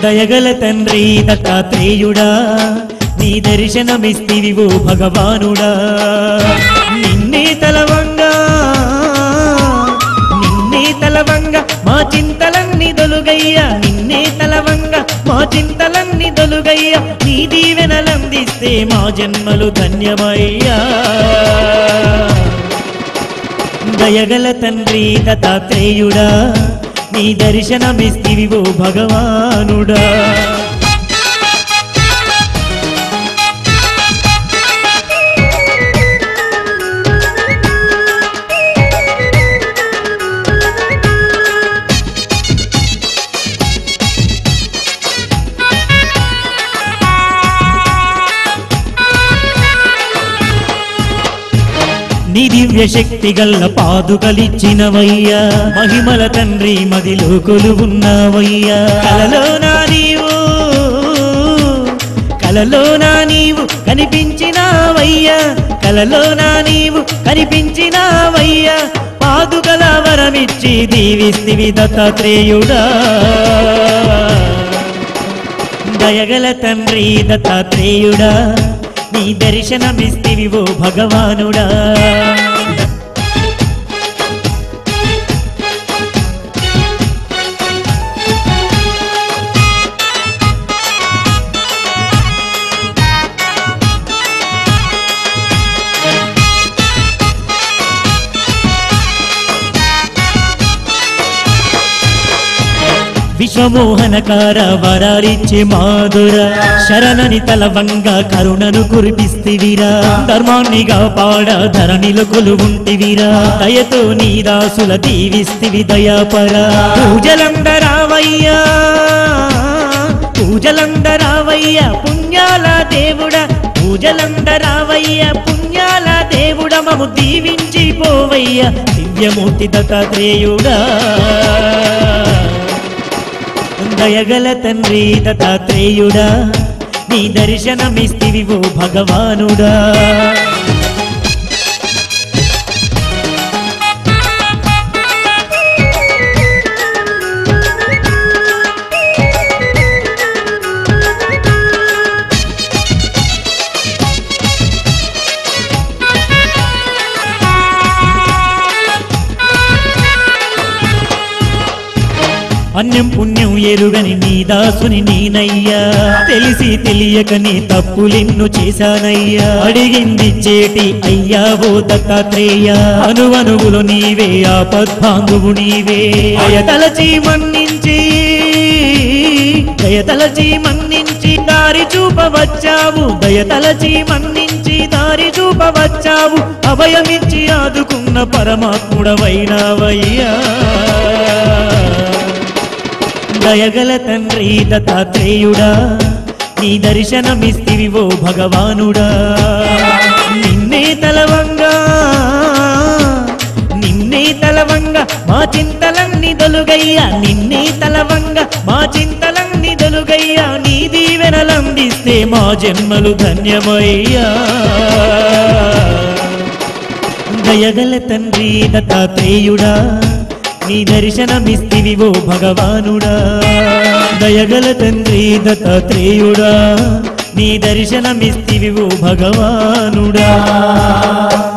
దయగల తండ్రి దత్తాత్రేయుడా నీ దర్శనమిస్తివివో భగవానుడా నిన్నే తలవంగా నిన్నే తలవంగా మా చింతలన్నీ దొలుగయ్యా నిన్నే తలవంగా మా చింతలన్నీ దొలుగయ్యా నీ దీవెనలందిస్తే మా జన్మలు ధన్యమయ్యా దయగల తండ్రి దత్తాత్రేయుడా నీ దర్శనమిస్తివివో భగవానుడా నీ దివ్య శక్తి గల్ల పాదుకలిచ్చినవయ్యా మహిమల తండ్రి మదిలో కొలువున్నావయ్యా కలలోనా నీవు కలలోనా నీవు కనిపించినావయ్యా కలలోనా నీవు కనిపించినావయ్యా పాదుకల వరమిచ్చి దీవిస్తివి దత్తాత్రేయుడా దయగల తండ్రి దత్తాత్రేయుడా నీ దర్శనమిస్తివివో భగవానుడా విశ్వమోహనకార వరాలిచ్చే మాధుర శరణని తలవంగ కరుణను కురిపిస్తివిరా ధర్మాన్ని కాపాడ ధరణిలో కొలువుంటివిరా దయతో నీ దాసుల దీవిస్తివి దయాపరా పూజలందరావయ్యా పూజలందరావయ్యా పుణ్యాల దేవుడా పూజలందరావయ్యా పుణ్యాల దేవుడ మము దీవించి పోవయ్యా దివ్యమూర్తి దత్తాత్రేయుడా దయగల తండ్రి దత్తాత్రేయుడా నీ దర్శనమిస్తివివో భగవానుడా అన్యం పుణ్యం ఎరుగని నీ దాసుని నేనయ్యా తెలిసి తెలియక నీ తప్పులెన్ను చేశానయ్యా అడిగింది చేటి అయ్యా ఓ దత్తాత్రేయ అనువనువులు నీవే ఆపద్బాంధువు నీవే దయతలచి మన్నించి దయతలచి మన్నించి దారి చూపవచ్చావు దయతలచి మన్నించి దారి చూపవచ్చావు అభయమిచ్చి ఆదుకున్న పరమాత్ముడవైనావయ్యా దయగల తండ్రి దత్తాత్రేయుడా నీ దర్శనమిస్తివివో భగవానుడా నిన్నే తలవంగా నిన్నే తలవంగా మా చింతలన్నీ దొలుగయ్యా నిన్నే తలవంగా మా చింతలన్నీ దొలుగయ్యా నీ దీవెనలందిస్తే మా జన్మలు ధన్యమయ్యా దయగల తండ్రి దత్తాత్రేయుడా నీ దర్శనమిస్తివివో భగవానుడా దయగల తండ్రి దత్తాత్రేయుడా నీ దర్శనమిస్తివివో భగవానుడా